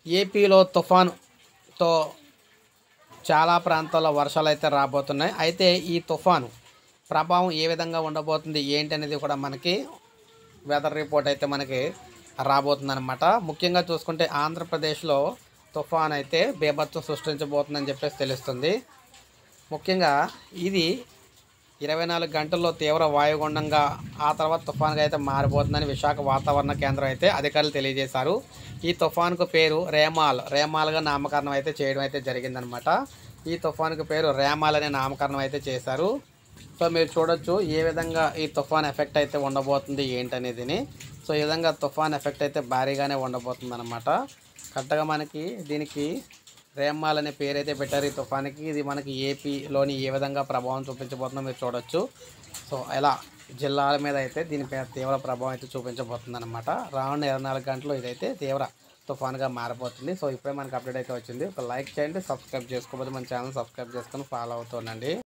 ఏపీలో తుఫానుతో చాలా ప్రాంతాల్లో వర్షాలు అయితే రాబోతున్నాయి అయితే ఈ తుఫాను ప్రభావం ఏ విధంగా ఉండబోతుంది ఏంటి అనేది కూడా మనకి వెదర్ రిపోర్ట్ అయితే మనకి రాబోతుంది అనమాట ముఖ్యంగా చూసుకుంటే ఆంధ్రప్రదేశ్లో తుఫాన్ అయితే బీభత్సం సృష్టించబోతుందని చెప్పేసి తెలుస్తుంది ముఖ్యంగా ఇది ఇరవై నాలుగు గంటల్లో తీవ్ర వాయుగుండంగా ఆ తర్వాత తుఫాన్గా అయితే మారిపోతుందని విశాఖ వాతావరణ కేంద్రం అయితే అధికారులు తెలియజేశారు ఈ తుఫాన్కు పేరు రేమాల్ రేమాల్గా నామకరణం అయితే చేయడం అయితే జరిగిందనమాట ఈ తుఫాన్కు పేరు రేమాల్ అనే నామకరణం అయితే చేశారు సో మీరు చూడొచ్చు ఏ విధంగా ఈ తుఫాన్ ఎఫెక్ట్ అయితే ఉండబోతుంది ఏంటనేదిని సో ఈ విధంగా తుఫాన్ ఎఫెక్ట్ అయితే భారీగానే ఉండబోతుంది అనమాట కరెక్ట్గా మనకి దీనికి రేమ్మాల్ అనే పేరు అయితే పెట్టారు ఈ తుఫానికి ఇది మనకి ఏపీలోని ఏ విధంగా ప్రభావం చూపించబోతుందో మీరు చూడొచ్చు సో ఇలా జిల్లాల మీద అయితే దీనిపై తీవ్ర ప్రభావం అయితే చూపించబోతుంది అనమాట రానున్న ఇరవై నాలుగు గంటలు ఇదైతే తీవ్ర తుఫాన్గా మారిపోతుంది సో ఇప్పుడే మనకి అప్డేట్ అయితే వచ్చింది ఒక లైక్ చేయండి సబ్స్క్రైబ్ చేసుకోకపోతే మన ఛానల్ సబ్స్క్రైబ్ చేసుకొని ఫాలో అవుతుండండి